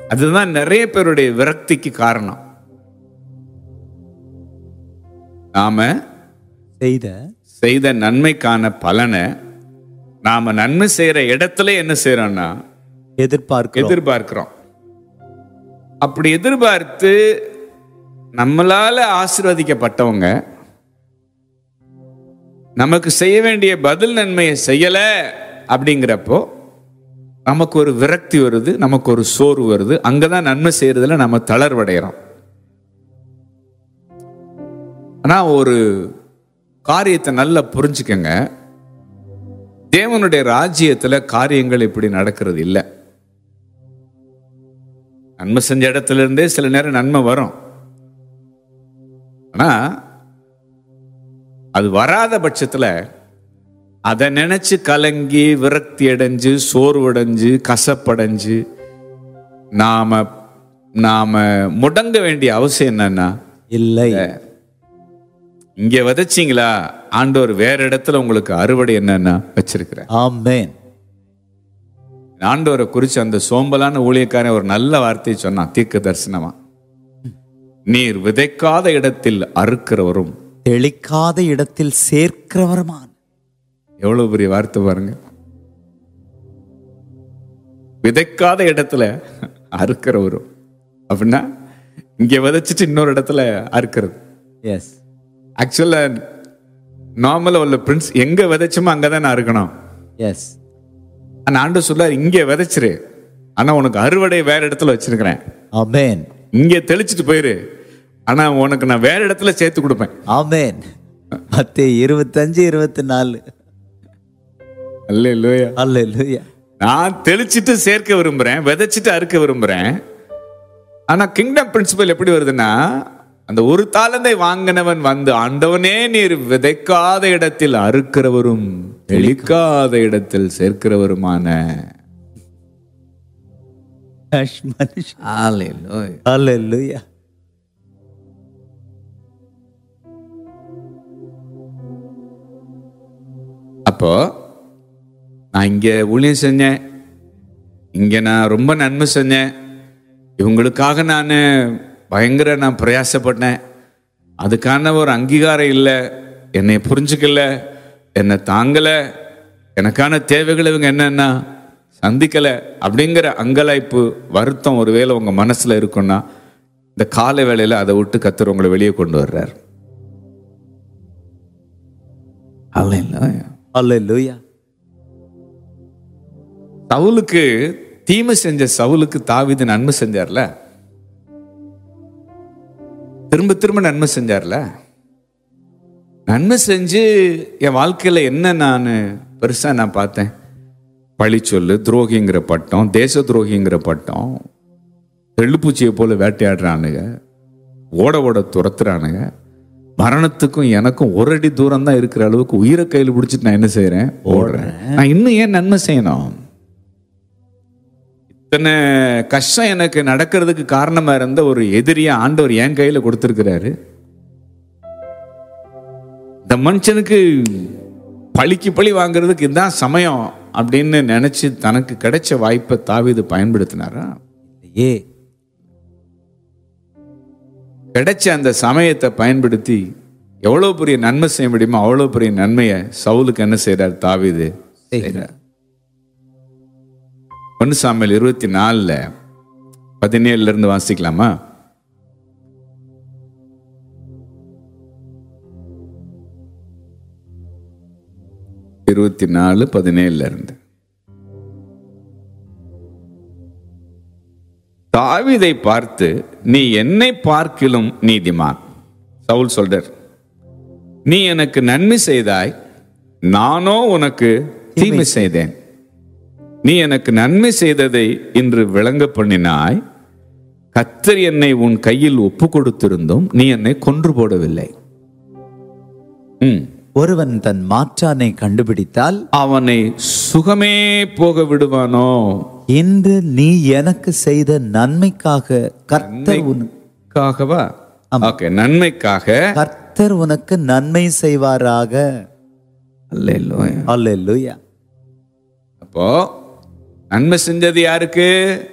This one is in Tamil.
அதுதான் நிறைய பேருடைய விரக்திக்கு காரணம் நாம செய்த செய்த நன்மைக்கான பலனை நாம நன்மை செய்யற இடத்துல என்ன செய்யறோம்னா எதிர்பார்க்கிறோம் எதிர்பார்க்கிறோம் அப்படி எதிர்பார்த்து நம்மளால ஆசீர்வதிக்கப்பட்டவங்க நமக்கு செய்ய வேண்டிய பதில் நன்மையை செய்யல அப்படிங்கிறப்போ நமக்கு ஒரு விரக்தி வருது நமக்கு ஒரு சோர்வு வருது அங்கதான் நன்மை செய்யறதுல நம்ம தளர்வடைகிறோம் ஆனா ஒரு காரியத்தை நல்லா புரிஞ்சுக்கங்க தேவனுடைய ராஜ்யத்துல காரியங்கள் இப்படி நடக்கிறது இல்லை நன்மை செஞ்ச இடத்துல இருந்தே சில நேரம் நன்மை வரும் ஆனா அது வராத பட்சத்துல அதை நினைச்சு கலங்கி விரக்தி அடைஞ்சு சோர்வடைஞ்சு கசப்படைஞ்சு நாம நாம முடங்க வேண்டிய அவசியம் என்னன்னா இல்லை இங்க விதைச்சீங்களா ஆண்டவர் வேற இடத்துல உங்களுக்கு அறுவடை என்னன்னா வச்சிருக்கிறேன் ஆமென் ஆண்டவரை குறிச்சு அந்த சோம்பலான ஊழியக்காரன் ஒரு நல்ல வார்த்தையை சொன்னான் தீர்க்க தரிசனமா நீர் விதைக்காத இடத்தில் அறுக்கிறவரும் தெளிக்காத இடத்தில் சேர்க்கிறவருமான் எவ்வளவு பெரிய வார்த்தை பாருங்க விதைக்காத இடத்துல அறுக்கிறவரும் அப்படின்னா இங்க விதைச்சிட்டு இன்னொரு இடத்துல அறுக்கிறது எஸ் ஆக்சுவலா நார்மலா உள்ள பிரின்ஸ் எங்க விதைச்சோமோ அங்கதான் நான் அறுக்கணும் எஸ் ஆனா ஆண்டு சொல்லார் இங்க விதைச்சிரு ஆனா உனக்கு அறுவடை வேற இடத்துல வச்சிருக்கிறேன் ஆமென் இங்க தெளிச்சிட்டு போயிரு ஆனா உனக்கு நான் வேற இடத்துல சேர்த்து கொடுப்பேன் ஆமென் மத்தேயு இருபத்தஞ்சு இருபத்தி நாலு அல்ல இல்லையா அல்லேலூயா நான் தெளிச்சிட்டு சேர்க்க விரும்புறேன் விதைச்சிட்டு அறுக்க விரும்புறேன் ஆனா கிங்டம் பிரின்சிபல் எப்படி வருதுன்னா அந்த ஒரு தாளந்தை வாங்கினவன் வந்து ஆண்டவனே நீர் விதைக்காத இடத்தில் அறுக்கிறவரும் தெளிக்காத இடத்தில் சேர்க்கிறவருமான மனுஷன் Hallelujah. அல்லேலூயா அப்போ நான் இங்க ஊழியம் செஞ்சேன் இங்க நான் ரொம்ப நன்மை செஞ்சேன் இவங்களுக்காக நான் பயங்கர நான் பிரயாசப்பட்டேன் அதுக்கான ஒரு அங்கீகாரம் இல்லை என்னை புரிஞ்சுக்கல என்னை தாங்கல எனக்கான தேவைகள் இவங்க என்னன்னா சந்திக்கல அப்படிங்கிற அங்கலாய்ப்பு வருத்தம் ஒருவேளை உங்க மனசுல இருக்குன்னா இந்த காலை வேளையில அதை விட்டு கத்தர் உங்களை வெளியே கொண்டு வர்றார் Hallelujah. அல்லேலூயா சவுலுக்கு தீமை செஞ்ச சவுலுக்கு தாவீது நன்மை செஞ்சார்ல திரும்ப திரும்ப நன்மை செஞ்சார்ல நன்மை செஞ்சு என் வாழ்க்கையில என்ன நான் பெருசா நான் பார்த்தேன் பழி சொல்லு துரோகிங்கிற பட்டம் தேச துரோகிங்கிற பட்டம் தெள்ளுப்பூச்சியை போல வேட்டையாடுறானுங்க ஓட ஓட துரத்துறானுங்க மரணத்துக்கும் எனக்கும் ஒரு அடி தூரம் தான் இருக்கிற அளவுக்கு உயிரை கையில் பிடிச்சிட்டு நான் என்ன செய்றேன் ஓடுறேன் நான் இன்னும் ஏன் நன்மை செய்யணும் இத்தனை கஷ்டம் எனக்கு நடக்கிறதுக்கு காரணமா இருந்த ஒரு எதிரியை ஆண்டவர் என் கையில கொடுத்திருக்கிறாரு இந்த மனுஷனுக்கு பழிக்கு பழி வாங்குறதுக்கு இதுதான் சமயம் அப்படின்னு நினைச்சு தனக்கு கிடைச்ச வாய்ப்பை தாவீது பயன்படுத்தினாரா ஏ கிடைச்ச அந்த சமயத்தை பயன்படுத்தி எவ்வளவு பெரிய நன்மை செய்ய முடியுமோ அவ்வளவு பெரிய நன்மையை சவுலுக்கு என்ன செய்றார் தாவீது செய்றார் ஒன்று சாமியல் இருபத்தி நாலுல பதினேழுல இருந்து வாசிக்கலாமா இருபத்தி நாலு பதினேழுல இருந்து தாவீதை பார்த்து நீ என்னை பார்க்கிலும் நீதிமான் சவுல் சொல்றார் நீ எனக்கு நன்மை செய்தாய் நானோ உனக்கு தீமை செய்தேன் நீ எனக்கு நன்மை செய்ததை இன்று விளங்க பண்ணினாய் கத்தர் என்னை உன் கையில் ஒப்பு கொடுத்திருந்தும் நீ என்னை கொன்று போடவில்லை ம். ஒருவன் தன் மாற்றானை கண்டுபிடித்தால் அவனை சுகமே போக விடுவானோ இன்று நீ எனக்கு செய்த நன்மைக்காக கர்த்தர் உன் நன்மைக்காகவா ஓகே நன்மைக்காக கர்த்தர் உனக்கு நன்மை செய்வாராக அல்லேலூயா. அல்லேலூயா அப்போ நன்மை செஞ்சது யாருக்கு